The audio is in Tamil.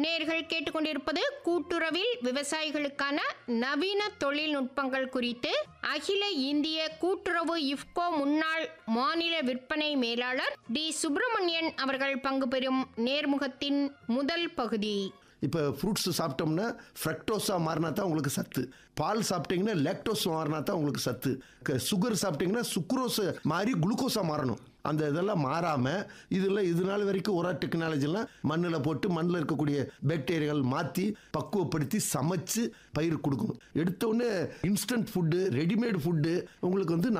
நேர்கள் கேட்டுக்கொண்டிருப்பது கூட்டுறவில் விவசாயிகளுக்கான நவீன தொழில்நுட்பங்கள் குறித்து அகில இந்திய கூட்டுறவு இஃப்கோ முன்னாள் மாநில விற்பனை மேலாளர் டி சுப்பிரமணியன் அவர்கள் பங்கு பெறும் நேர்முகத்தின் முதல் பகுதி இப்போ ஃப்ரூட்ஸ் சாப்பிட்டோம்னா ஃப்ரக்டோஸாக மாறினா தான் உங்களுக்கு சத்து பால் சாப்பிட்டீங்கன்னா லேக்டோஸ் மாறினா தான் உங்களுக்கு சத்து சுகர் சாப்பிட்டீங்கன்னா சுக்ரோஸ் மாறி குளுக்கோஸாக மாறணும் அந்த இதெல்லாம் மாறாமல் இதில் இது நாள் வரைக்கும் ஒரு டெக்னாலஜிலாம் மண்ணில் போட்டு மண்ணில் இருக்கக்கூடிய பாக்டீரியாக்கள் மாற்றி பக்குவப்படுத்தி சமைச்சு பயிர் கொடுக்கணும் எடுத்த உடனே இன்ஸ்டன்ட் ஃபுட்டு ரெடிமேட் ஃபுட்டு உங்களுக்கு வந்து